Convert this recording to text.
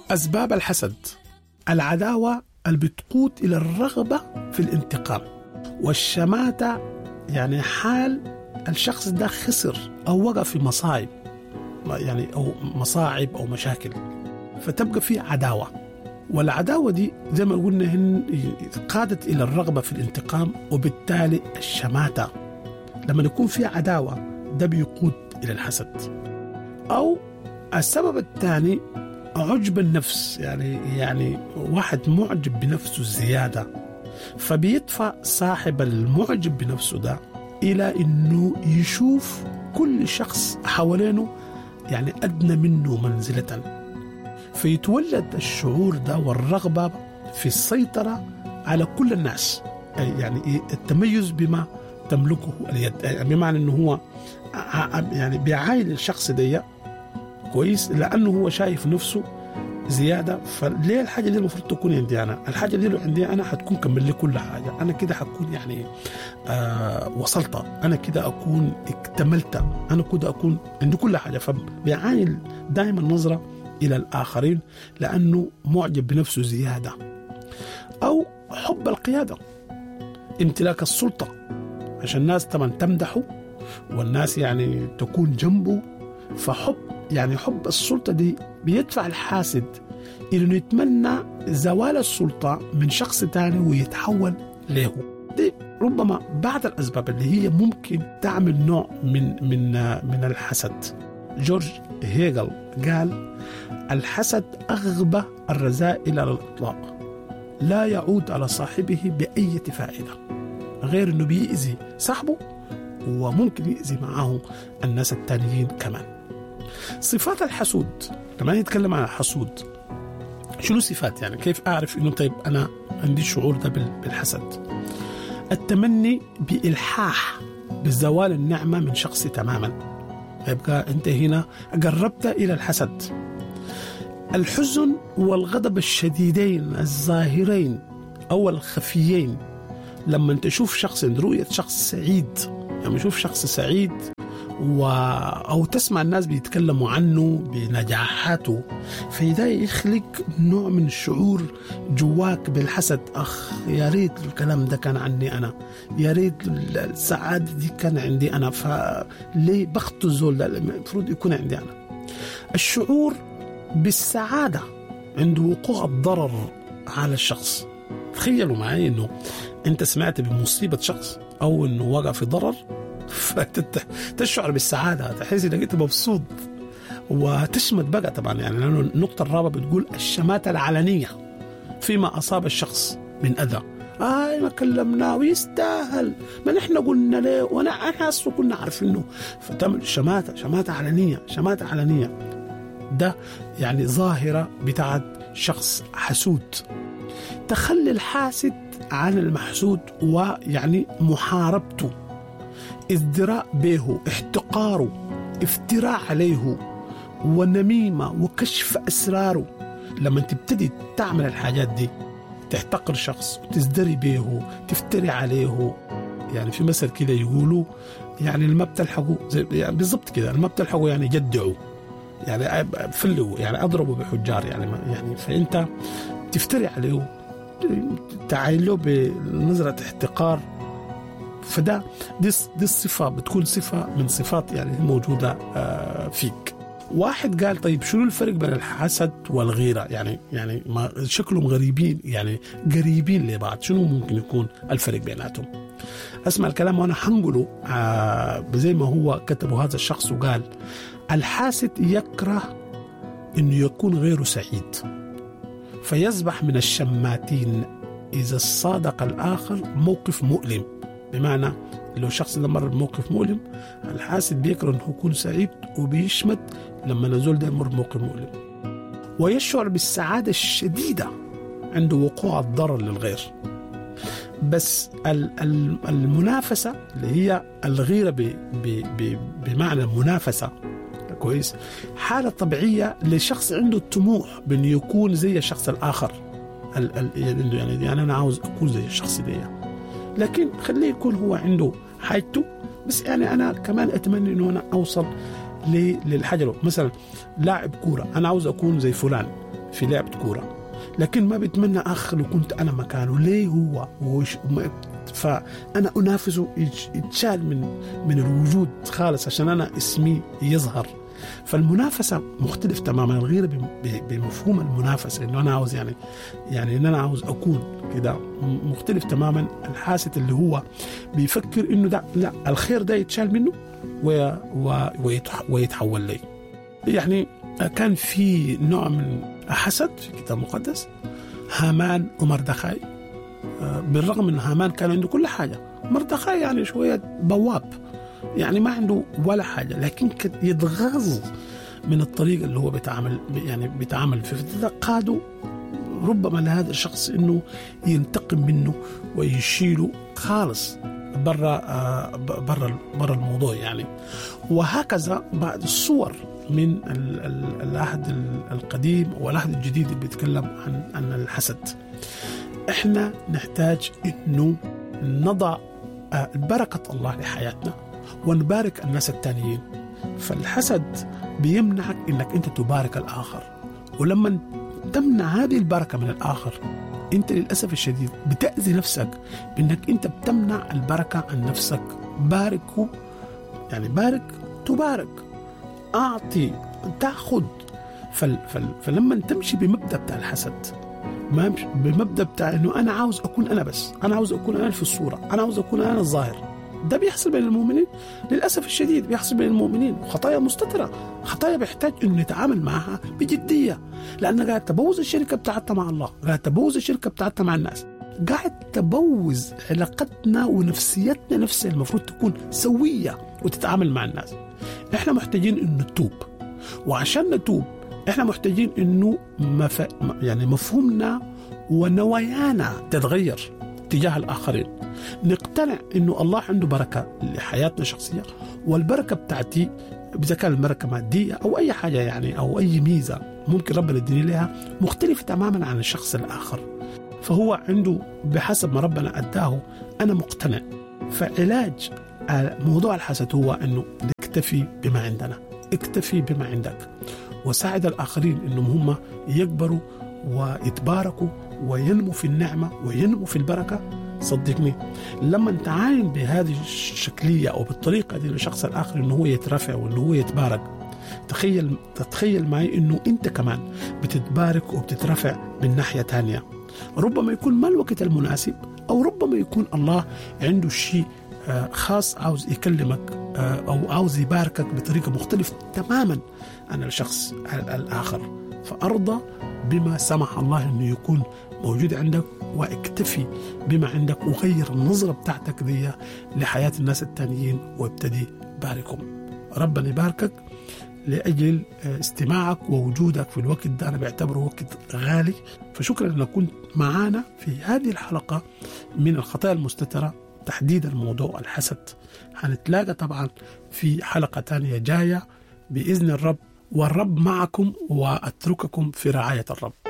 أسباب الحسد العداوة اللي بتقود إلى الرغبة في الانتقام والشماتة يعني حال الشخص ده خسر أو وقع في مصايب يعني أو مصاعب أو مشاكل فتبقى في عداوة والعداوة دي زي ما قلنا هن قادت إلى الرغبة في الانتقام وبالتالي الشماتة لما يكون في عداوة ده بيقود إلى الحسد أو السبب الثاني عجب النفس يعني يعني واحد معجب بنفسه زيادة فبيدفع صاحب المعجب بنفسه ده إلى إنه يشوف كل شخص حوالينه يعني أدنى منه منزلة فيتولد الشعور ده والرغبة في السيطرة على كل الناس يعني التميز بما تملكه اليد يعني بمعنى انه هو يعني بيعاين الشخص ده كويس لانه هو شايف نفسه زياده فليه الحاجه دي المفروض تكون عندي انا؟ الحاجه دي لو عندي انا حتكون كمل لي كل حاجه، انا كده حكون يعني آه وصلت، انا كده اكون اكتملت، انا كده اكون عندي كل حاجه فبيعاني دائما نظره الى الاخرين لانه معجب بنفسه زياده. او حب القياده امتلاك السلطه عشان الناس طبعا تمدحه والناس يعني تكون جنبه فحب يعني حب السلطة دي بيدفع الحاسد إلى إنه يتمنى زوال السلطة من شخص تاني ويتحول له دي ربما بعض الأسباب اللي هي ممكن تعمل نوع من من من الحسد جورج هيجل قال الحسد أغبى الرذائل على الإطلاق لا يعود على صاحبه بأية فائدة غير أنه بيأذي صاحبه وممكن يأذي معه الناس التانيين كمان صفات الحسود لما نتكلم عن الحسود شنو صفات يعني كيف أعرف أنه طيب أنا عندي الشعور ده بالحسد التمني بإلحاح بزوال النعمة من شخص تماما يبقى أنت هنا قربت إلى الحسد الحزن والغضب الشديدين الظاهرين أو الخفيين لما تشوف شخص رؤية شخص سعيد لما يعني تشوف شخص سعيد و... أو تسمع الناس بيتكلموا عنه بنجاحاته فده يخلق نوع من الشعور جواك بالحسد أخ يا ريت الكلام ده كان عني أنا يا ريت السعادة دي كان عندي أنا فليه بخت الزول ده المفروض يكون عندي أنا الشعور بالسعادة عند وقوع الضرر على الشخص تخيلوا معي انه انت سمعت بمصيبة شخص او انه وقع في ضرر فتشعر بالسعادة تحس انك انت مبسوط وتشمت بقى طبعا يعني لانه النقطة الرابعة بتقول الشماتة العلنية فيما أصاب الشخص من أذى آه ما كلمناه ويستاهل ما نحن قلنا له وانا انا اصلا كنا عارفينه فتعمل شماتة شماتة علنية شماتة علنية ده يعني ظاهرة بتاعت شخص حسود تخلي الحاسد عن المحسود ويعني محاربته ازدراء به احتقاره افتراء عليه ونميمة وكشف أسراره لما تبتدي تعمل الحاجات دي تحتقر شخص وتزدري به تفتري عليه يعني في مثل كده يقولوا يعني الما بتلحقوا زي يعني بالضبط كده الما بتلحقوا يعني جدعوا يعني فلوا يعني اضربوا بحجار يعني يعني فانت تفتري عليه تعاين له بنظره احتقار فده دي دي الصفه بتكون صفه من صفات يعني موجوده فيك واحد قال طيب شنو الفرق بين الحسد والغيره يعني يعني ما شكلهم غريبين يعني قريبين لبعض شنو ممكن يكون الفرق بيناتهم اسمع الكلام وانا حنقله آه زي ما هو كتبه هذا الشخص وقال الحاسد يكره انه يكون غيره سعيد فيسبح من الشماتين اذا صادق الاخر موقف مؤلم بمعنى لو شخص ده مر بموقف مؤلم الحاسد بيكره انه يكون سعيد وبيشمت لما نزول ده يمر بموقف مؤلم ويشعر بالسعادة الشديدة عند وقوع الضرر للغير بس المنافسة اللي هي الغيرة بمعنى المنافسة كويس حالة طبيعية لشخص عنده الطموح بأنه يكون زي الشخص الآخر يعني, يعني أنا عاوز أكون زي الشخص ده لكن خليه يكون هو عنده حاجته بس يعني أنا كمان أتمنى أنه أنا أوصل للحاجة له مثلا لاعب كورة أنا عاوز أكون زي فلان في لعبة كورة لكن ما بتمنى أخ لو كنت أنا مكانه ليه هو وش فأنا أنافسه يتشال من من الوجود خالص عشان أنا اسمي يظهر فالمنافسه مختلف تماما الغيره بمفهوم المنافسه انه انا عاوز يعني يعني ان انا عاوز اكون كده مختلف تماما الحاسد اللي هو بيفكر انه ده لا الخير ده يتشال منه ويتحول لي يعني كان في نوع من حسد في الكتاب المقدس هامان ومردخاي بالرغم ان هامان كان عنده كل حاجه مردخاي يعني شويه بواب يعني ما عنده ولا حاجه لكن يتغاظ من الطريقه اللي هو بيتعامل يعني بيتعامل فيه قادوا ربما لهذا الشخص انه ينتقم منه ويشيله خالص برا برا برا الموضوع يعني وهكذا بعض الصور من العهد القديم والعهد الجديد اللي بيتكلم عن عن الحسد احنا نحتاج انه نضع بركه الله لحياتنا ونبارك الناس التانيين فالحسد بيمنعك انك انت تبارك الاخر ولما تمنع هذه البركه من الاخر انت للاسف الشديد بتاذي نفسك بانك انت بتمنع البركه عن نفسك باركه يعني بارك تبارك اعطي تاخذ فل فل فلما تمشي بمبدا بتاع الحسد ما بمبدا بتاع انه انا عاوز اكون انا بس انا عاوز اكون انا في الصوره انا عاوز اكون انا الظاهر ده بيحصل بين المؤمنين للاسف الشديد بيحصل بين المؤمنين خطايا مستتره خطايا بيحتاج انه نتعامل معها بجديه لان قاعد تبوظ الشركه بتاعتنا مع الله قاعد تبوظ الشركه بتاعتنا مع الناس قاعد تبوظ علاقتنا ونفسيتنا نفسها المفروض تكون سويه وتتعامل مع الناس احنا محتاجين انه نتوب وعشان نتوب احنا محتاجين انه مف... يعني مفهومنا ونوايانا تتغير تجاه الاخرين نقتنع انه الله عنده بركه لحياتنا الشخصيه والبركه بتاعتي اذا كان البركه ماديه او اي حاجه يعني او اي ميزه ممكن ربنا يديني لها مختلفه تماما عن الشخص الاخر فهو عنده بحسب ما ربنا اداه انا مقتنع فعلاج موضوع الحسد هو انه نكتفي بما عندنا اكتفي بما عندك وساعد الاخرين انهم هم يكبروا ويتباركوا وينمو في النعمه وينمو في البركه صدقني لما تعاين بهذه الشكليه او بالطريقه دي للشخص الاخر انه هو يترفع وانه هو يتبارك تخيل تتخيل معي انه انت كمان بتتبارك وبتترفع من ناحيه ثانيه ربما يكون ما الوقت المناسب او ربما يكون الله عنده شيء خاص عاوز يكلمك او عاوز يباركك بطريقه مختلفه تماما عن الشخص الاخر فارضى بما سمح الله انه يكون موجود عندك واكتفي بما عندك وغير النظرة بتاعتك دي لحياة الناس التانيين وابتدي باركهم ربنا يباركك لأجل استماعك ووجودك في الوقت ده أنا بعتبره وقت غالي فشكرا أنك كنت معانا في هذه الحلقة من الخطايا المستترة تحديدا موضوع الحسد هنتلاقى طبعا في حلقة تانية جاية بإذن الرب والرب معكم وأترككم في رعاية الرب